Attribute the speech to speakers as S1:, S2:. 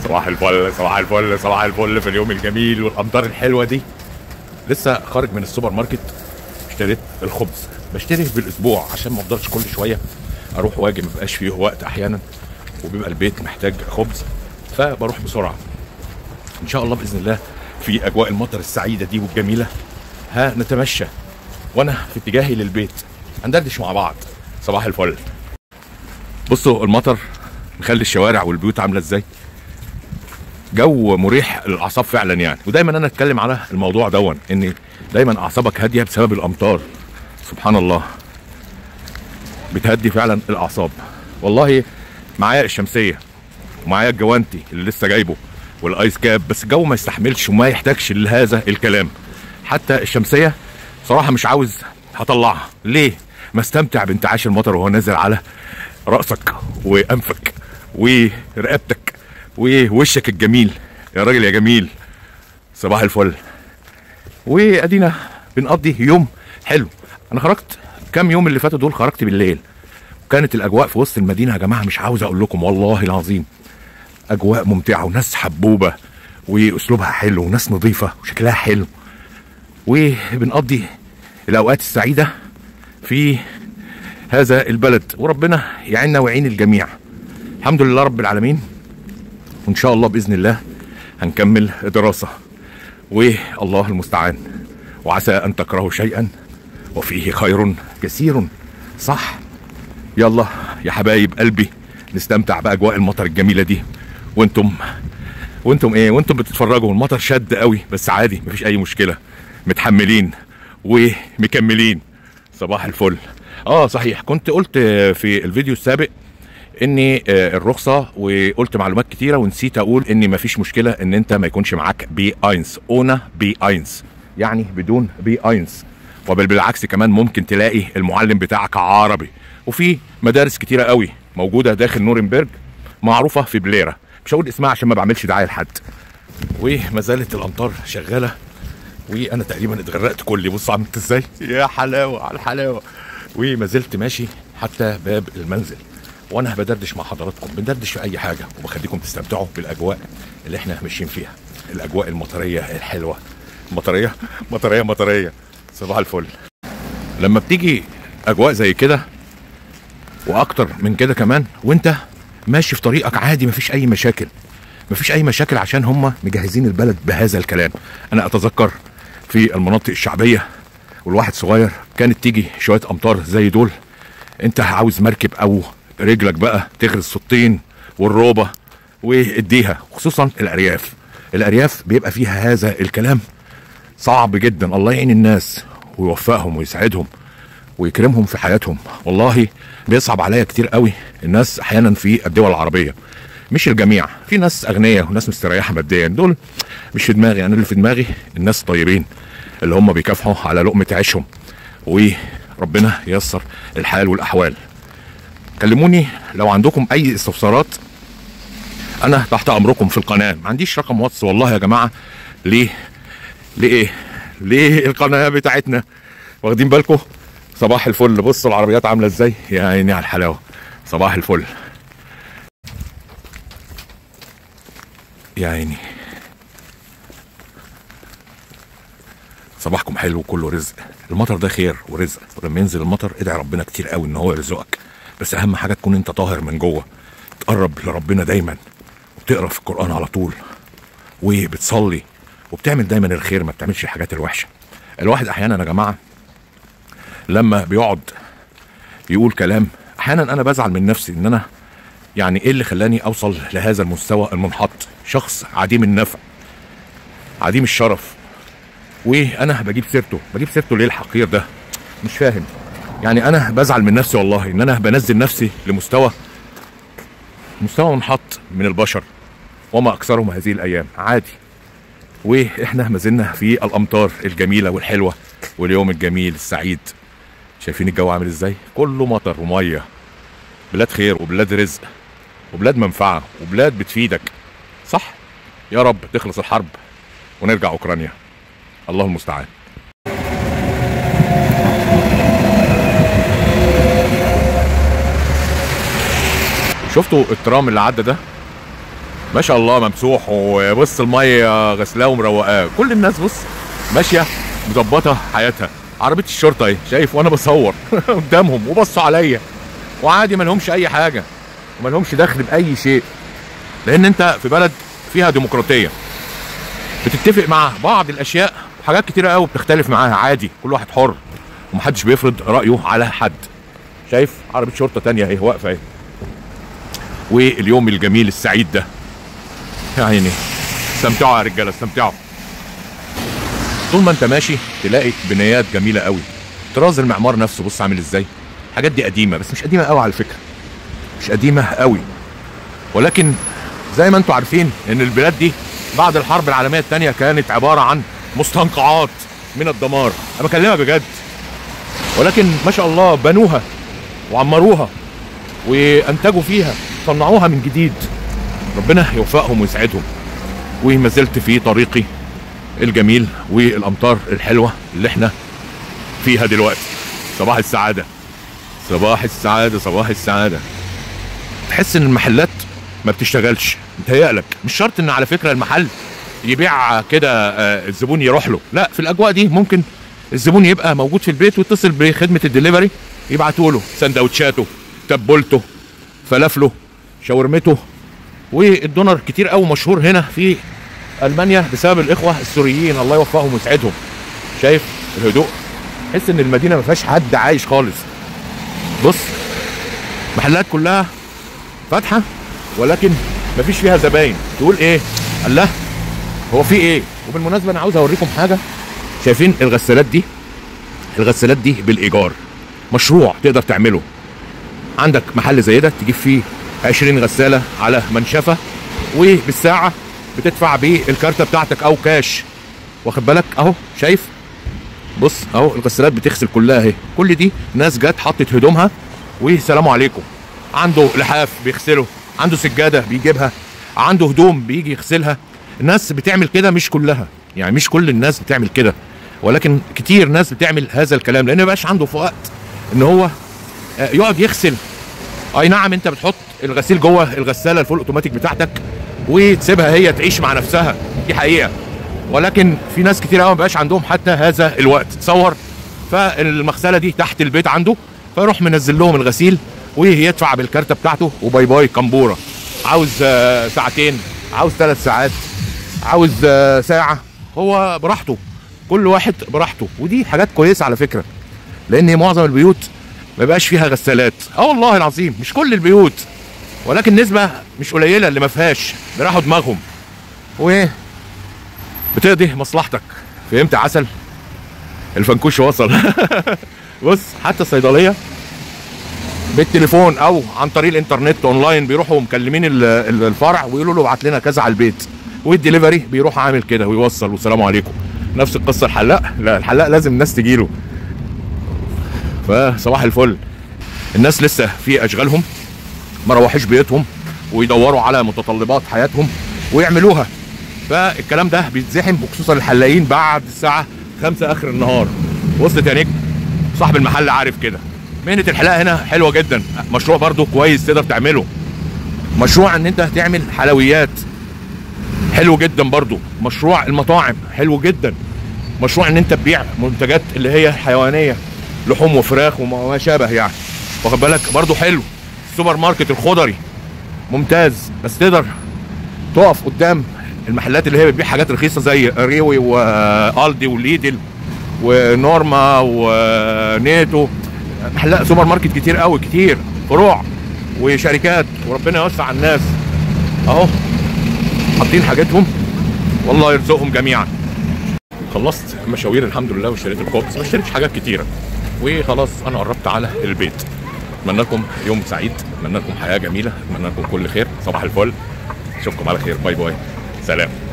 S1: صباح الفل صباح الفل صباح الفل في اليوم الجميل والامطار الحلوه دي لسه خارج من السوبر ماركت اشتريت الخبز بشتري بالاسبوع عشان ما افضلش كل شويه اروح واجي ما بقاش فيه وقت احيانا وبيبقى البيت محتاج خبز فبروح بسرعه ان شاء الله باذن الله في اجواء المطر السعيده دي والجميله هنتمشى وانا في اتجاهي للبيت هندردش مع بعض صباح الفل بصوا المطر مخلي الشوارع والبيوت عامله ازاي جو مريح للاعصاب فعلا يعني ودايما انا اتكلم على الموضوع دون ان دايما اعصابك هاديه بسبب الامطار سبحان الله بتهدي فعلا الاعصاب والله معايا الشمسيه ومعايا الجوانتي اللي لسه جايبه والايس كاب بس الجو ما يستحملش وما يحتاجش لهذا الكلام حتى الشمسيه صراحه مش عاوز هطلعها ليه ما استمتع بانتعاش المطر وهو نازل على راسك وانفك ورقبتك ووشك الجميل يا راجل يا جميل صباح الفل وادينا بنقضي يوم حلو انا خرجت كام يوم اللي فاتوا دول خرجت بالليل وكانت الاجواء في وسط المدينه يا جماعه مش عاوز اقول لكم والله العظيم اجواء ممتعه وناس حبوبه واسلوبها حلو وناس نظيفه وشكلها حلو وبنقضي الاوقات السعيده في هذا البلد وربنا يعيننا ويعين الجميع الحمد لله رب العالمين وان شاء الله باذن الله هنكمل دراسه والله المستعان وعسى ان تكرهوا شيئا وفيه خير كثير صح يلا يا حبايب قلبي نستمتع باجواء المطر الجميله دي وانتم وانتم ايه وانتم بتتفرجوا المطر شد قوي بس عادي مفيش اي مشكله متحملين ومكملين صباح الفل اه صحيح كنت قلت في الفيديو السابق اني الرخصه وقلت معلومات كتيره ونسيت اقول ان مفيش مشكله ان انت ما يكونش معاك بي اينس اونا بي اينس يعني بدون بي اينس وبل بالعكس كمان ممكن تلاقي المعلم بتاعك عربي وفي مدارس كتيره قوي موجوده داخل نورنبرج معروفه في بليره مش هقول اسمها عشان ما بعملش دعايه لحد وما زالت الامطار شغاله وانا تقريبا اتغرقت كلي بص عملت ازاي يا حلاوه على الحلاوه وما زلت ماشي حتى باب المنزل وانا بدردش مع حضراتكم بندردش في اي حاجه وبخليكم تستمتعوا بالاجواء اللي احنا ماشيين فيها الاجواء المطريه الحلوه مطريه مطريه مطريه صباح الفل لما بتيجي اجواء زي كده واكتر من كده كمان وانت ماشي في طريقك عادي مفيش اي مشاكل مفيش اي مشاكل عشان هم مجهزين البلد بهذا الكلام انا اتذكر في المناطق الشعبيه والواحد صغير كانت تيجي شويه امطار زي دول انت عاوز مركب او رجلك بقى تغرز الطين والروبه واديها خصوصا الارياف الارياف بيبقى فيها هذا الكلام صعب جدا الله يعين الناس ويوفقهم ويسعدهم ويكرمهم في حياتهم والله بيصعب عليا كتير قوي الناس احيانا في الدول العربيه مش الجميع في ناس اغنياء وناس مستريحه ماديا دول مش في دماغي انا اللي في دماغي الناس الطيبين اللي هم بيكافحوا على لقمه عيشهم وربنا ييسر الحال والاحوال كلموني لو عندكم اي استفسارات انا تحت امركم في القناه ما عنديش رقم واتس والله يا جماعه ليه ليه ليه القناه بتاعتنا واخدين بالكم صباح الفل بصوا العربيات عامله ازاي يا عيني على الحلاوه صباح الفل يا عيني صباحكم حلو وكله رزق المطر ده خير ورزق ولما ينزل المطر ادعي ربنا كتير قوي ان هو يرزقك بس اهم حاجه تكون انت طاهر من جوه تقرب لربنا دايما وبتقرا في القران على طول وبتصلي وبتعمل دايما الخير ما بتعملش الحاجات الوحشه الواحد احيانا يا جماعه لما بيقعد يقول كلام احيانا انا بزعل من نفسي ان انا يعني ايه اللي خلاني اوصل لهذا المستوى المنحط شخص عديم النفع عديم الشرف وانا بجيب سيرته بجيب سيرته ليه الحقير ده مش فاهم يعني انا بزعل من نفسي والله ان انا بنزل نفسي لمستوى مستوى منحط من البشر وما اكثرهم هذه الايام عادي واحنا ما زلنا في الامطار الجميله والحلوه واليوم الجميل السعيد شايفين الجو عامل ازاي كله مطر وميه بلاد خير وبلاد رزق وبلاد منفعه وبلاد بتفيدك صح يا رب تخلص الحرب ونرجع اوكرانيا الله المستعان شفتوا الترام اللي عدى ده ما شاء الله ممسوح وبص الميه غسلاه ومروقاه كل الناس بص ماشيه مظبطه حياتها عربيه الشرطه اهي شايف وانا بصور قدامهم وبصوا عليا وعادي ما لهمش اي حاجه وما لهمش دخل باي شيء لان انت في بلد فيها ديمقراطيه بتتفق مع بعض الاشياء وحاجات كتيره قوي بتختلف معاها عادي كل واحد حر ومحدش بيفرض رايه على حد شايف عربيه شرطه تانية اهي واقفه اهي واليوم الجميل السعيد ده يا عيني استمتعوا يا رجاله استمتعوا طول ما انت ماشي تلاقي بنايات جميله قوي طراز المعمار نفسه بص عامل ازاي الحاجات دي قديمه بس مش قديمه قوي على فكره مش قديمه قوي ولكن زي ما انتم عارفين ان البلاد دي بعد الحرب العالميه الثانيه كانت عباره عن مستنقعات من الدمار انا بكلمها بجد ولكن ما شاء الله بنوها وعمروها وانتجوا فيها صنعوها من جديد ربنا يوفقهم ويسعدهم وما زلت في طريقي الجميل والامطار الحلوه اللي احنا فيها دلوقتي صباح السعاده صباح السعاده صباح السعاده تحس ان المحلات ما بتشتغلش متهيألك مش شرط ان على فكره المحل يبيع كده آه، الزبون يروح له لا في الاجواء دي ممكن الزبون يبقى موجود في البيت ويتصل بخدمه الدليفري يبعتوا له سندوتشاته تبولته فلافله شاورمته والدونر كتير قوي مشهور هنا في المانيا بسبب الاخوه السوريين الله يوفقهم ويسعدهم شايف الهدوء تحس ان المدينه ما فيهاش حد عايش خالص بص محلات كلها فاتحه ولكن ما فيش فيها زباين تقول ايه الله هو في ايه وبالمناسبه انا عاوز اوريكم حاجه شايفين الغسالات دي الغسالات دي بالايجار مشروع تقدر تعمله عندك محل زي ده تجيب فيه 20 غساله على منشفه وبالساعه بتدفع بالكارته بتاعتك او كاش واخد بالك اهو شايف بص اهو الغسالات بتغسل كلها اهي كل دي ناس جت حطت هدومها وسلام عليكم عنده لحاف بيغسله عنده سجاده بيجيبها عنده هدوم بيجي يغسلها الناس بتعمل كده مش كلها يعني مش كل الناس بتعمل كده ولكن كتير ناس بتعمل هذا الكلام لان مبقاش عنده في وقت ان هو آه، يقعد يغسل اي نعم انت بتحط الغسيل جوه الغساله الفول اوتوماتيك بتاعتك وتسيبها هي تعيش مع نفسها دي حقيقه ولكن في ناس كتير قوي مبقاش عندهم حتى هذا الوقت تصور فالمغسله دي تحت البيت عنده فيروح منزل لهم الغسيل ويدفع بالكارته بتاعته وباي باي كمبوره عاوز آه، ساعتين عاوز ثلاث ساعات عاوز آه، ساعه هو براحته كل واحد براحته ودي حاجات كويسه على فكره لان معظم البيوت ما بقاش فيها غسالات اه والله العظيم مش كل البيوت ولكن نسبه مش قليله اللي ما فيهاش بيراحوا دماغهم و بتقضي مصلحتك فهمت يا عسل الفنكوش وصل بص حتى الصيدليه بالتليفون او عن طريق الانترنت اونلاين بيروحوا مكلمين ال- ال- الفرع ويقولوا له ابعت لنا كذا على البيت والدليفري بيروح عامل كده ويوصل والسلام عليكم نفس القصه الحلاق لا الحلاق لازم الناس تجيله فصباح الفل الناس لسه في اشغالهم ما روحوش بيوتهم ويدوروا على متطلبات حياتهم ويعملوها فالكلام ده بيتزحم وخصوصا الحلاقين بعد الساعه 5 اخر النهار وصلت يا نجم صاحب المحل عارف كده مهنه الحلاقه هنا حلوه جدا مشروع برضو كويس تقدر تعمله مشروع ان انت تعمل حلويات حلو جدا برضو مشروع المطاعم حلو جدا مشروع ان انت تبيع منتجات اللي هي حيوانيه لحوم وفراخ وما شابه يعني واخد بالك برضو حلو السوبر ماركت الخضري ممتاز بس تقدر تقف قدام المحلات اللي هي بتبيع حاجات رخيصه زي ريوي والدي وليدل ونورما ونيتو محلات سوبر ماركت كتير قوي كتير فروع وشركات وربنا يوسع على الناس اهو حاطين حاجاتهم والله يرزقهم جميعا خلصت مشاوير الحمد لله واشتريت الكوكس ما اشتريتش حاجات كتيره وخلاص انا قربت على البيت اتمنى لكم يوم سعيد اتمنى لكم حياه جميله اتمنى لكم كل خير صباح الفل اشوفكم على خير باي باي سلام